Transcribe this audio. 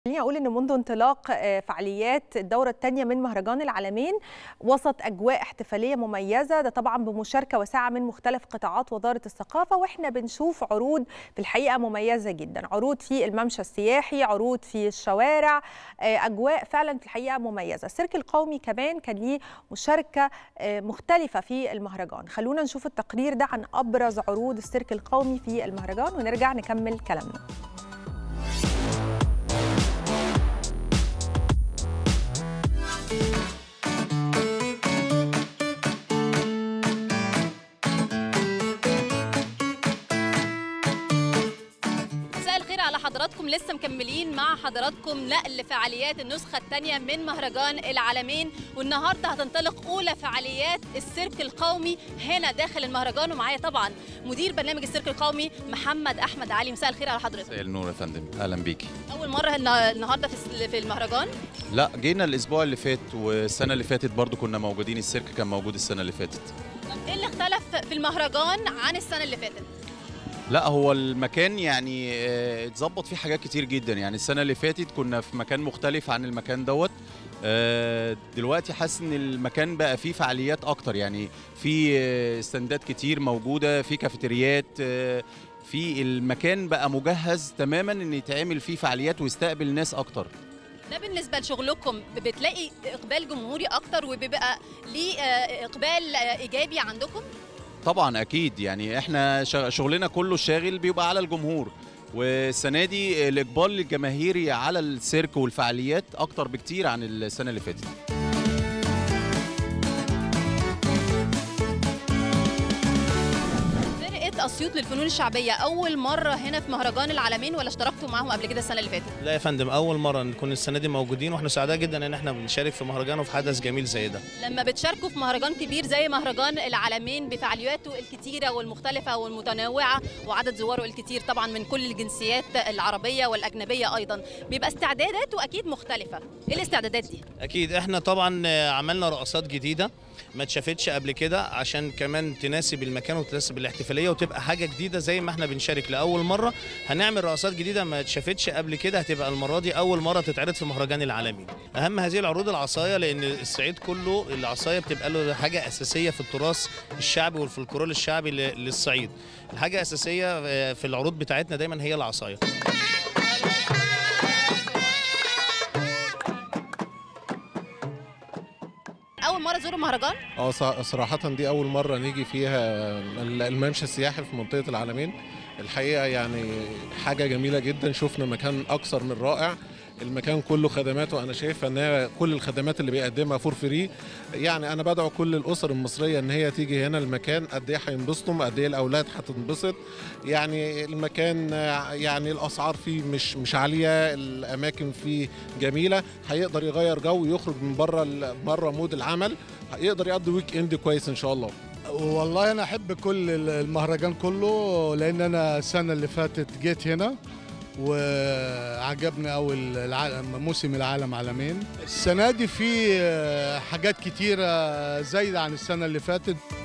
خليني اقول ان منذ انطلاق فعاليات الدوره الثانيه من مهرجان العالمين وسط اجواء احتفاليه مميزه ده طبعا بمشاركه واسعه من مختلف قطاعات وزاره الثقافه واحنا بنشوف عروض في الحقيقه مميزه جدا عروض في الممشى السياحي عروض في الشوارع اجواء فعلا في الحقيقه مميزه السيرك القومي كمان كان ليه مشاركه مختلفه في المهرجان خلونا نشوف التقرير ده عن ابرز عروض السيرك القومي في المهرجان ونرجع نكمل كلامنا على حضراتكم لسه مكملين مع حضراتكم نقل فعاليات النسخة الثانية من مهرجان العالمين والنهاردة هتنطلق أولى فعاليات السيرك القومي هنا داخل المهرجان ومعايا طبعا مدير برنامج السيرك القومي محمد أحمد علي مساء الخير على حضرتك مساء النور يا فندم أهلا بيكي أول مرة النهاردة في المهرجان لا جينا الأسبوع اللي فات والسنة اللي فاتت برضو كنا موجودين السيرك كان موجود السنة اللي فاتت إيه اللي اختلف في المهرجان عن السنة اللي فاتت؟ لا هو المكان يعني اتظبط فيه حاجات كتير جدا يعني السنه اللي فاتت كنا في مكان مختلف عن المكان دوت دلوقتي حاسس ان المكان بقى فيه فعاليات اكتر يعني في استندات كتير موجوده في كافيتريات في المكان بقى مجهز تماما ان يتعمل فيه فعاليات ويستقبل ناس اكتر ده بالنسبه لشغلكم بتلاقي اقبال جمهوري اكتر وبيبقى ليه اقبال ايجابي عندكم طبعا اكيد يعني احنا شغلنا كله شاغل بيبقى على الجمهور والسنه دي الاقبال الجماهيري على السيرك والفعاليات اكتر بكتير عن السنه اللي فاتت اسيوط للفنون الشعبيه اول مره هنا في مهرجان العالمين ولا اشتركتوا معاهم قبل كده السنه اللي فاتت لا يا فندم اول مره نكون السنه دي موجودين واحنا سعداء جدا ان احنا بنشارك في مهرجان وفي حدث جميل زي ده لما بتشاركوا في مهرجان كبير زي مهرجان العالمين بفعالياته الكتيره والمختلفه والمتنوعه وعدد زواره الكتير طبعا من كل الجنسيات العربيه والاجنبيه ايضا بيبقى استعداداته اكيد مختلفه ايه الاستعدادات دي اكيد احنا طبعا عملنا رقصات جديده ما اتشافتش قبل كده عشان كمان تناسب المكان وتناسب الاحتفاليه وتبقى حاجه جديده زي ما احنا بنشارك لاول مره هنعمل رقصات جديده ما اتشافتش قبل كده هتبقى المره دي اول مره تتعرض في مهرجان العالمي اهم هذه العروض العصايه لان الصعيد كله العصايه بتبقى له حاجه اساسيه في التراث الشعبي والفلكلور الشعبي للصعيد الحاجه اساسيه في العروض بتاعتنا دايما هي العصايه اول مره تزوروا المهرجان اه صراحه دي اول مره نيجي فيها الممشى السياحي في منطقه العالمين الحقيقه يعني حاجه جميله جدا شفنا مكان اكثر من رائع المكان كله خدماته انا شايفه ان كل الخدمات اللي بيقدمها فور فري يعني انا بدعو كل الاسر المصريه ان هي تيجي هنا المكان قد ايه هينبسطوا قد ايه الاولاد هتنبسط يعني المكان يعني الاسعار فيه مش مش عاليه الاماكن فيه جميله هيقدر يغير جو ويخرج من بره بره مود العمل يقدر يقضي ويك اند كويس ان شاء الله والله انا احب كل المهرجان كله لان انا السنه اللي فاتت جيت هنا وعجبني قوي موسم العالم عالمين السنه دي في حاجات كتيره زايده عن السنه اللي فاتت